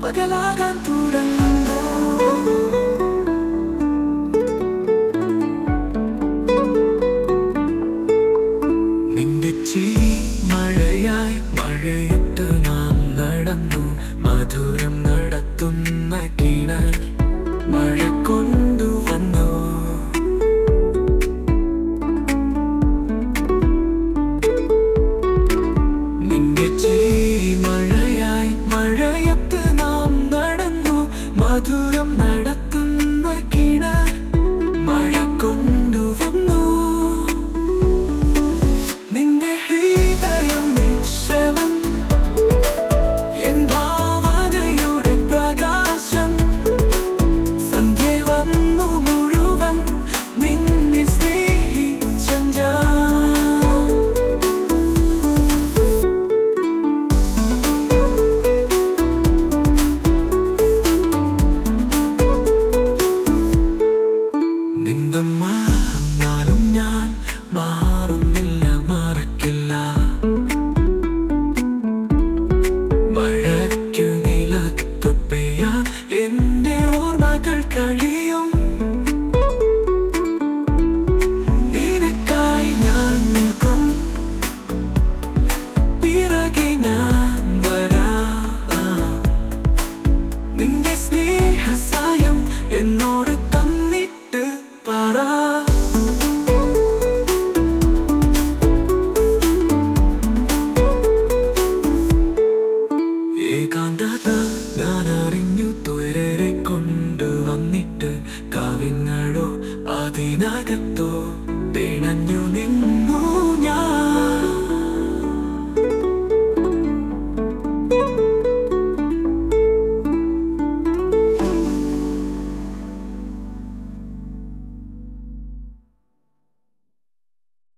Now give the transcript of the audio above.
പകലാകാൻ തുടങ്ങുന്നു നിന്റെ ചിരി മഴയായി മഴയത്ത് നാം നടന്നു മധുരം നടത്തുന്ന കിണർ മഴ കൊണ്ടുവന്നു നിന്റെ ചിരി മഴയായി മഴയത്ത് നാം നടന്നു മധുരം നടത്തുന്ന കിണർ മഴ കൊണ്ടുവന്നു നിന്റെ ഹൃദയം നിക്ഷേപം എൻ ഭാവനയുടെ പ്രകാശം സന്ധ്യ വന്നു മുഴുവൻ നിന്നെ സ്നേഹിച്ച ഞാൻ നിന്റെ മാറുന്നാലും ഞാൻ മാറുന്നില്ല മറക്കില്ല മഴയ്ക്കു നിലത്തു പെയ്യാൻ എന്റെ ഓർമ്മകൾ കഴിയും നിനക്കായി ഞാൻ നിൽക്കും പിറകെ ഞാൻ വരാം നിന്റെ സ്നേഹസായം എന്നോട് തന്നിട്ട് പറ ഏകാന്തത ഞാൻ അറിഞ്ഞു തുയരെ കൊണ്ടു വന്നിട്ട് കവിങ്ങളോ അതിനകത്തോ പിണഞ്ഞു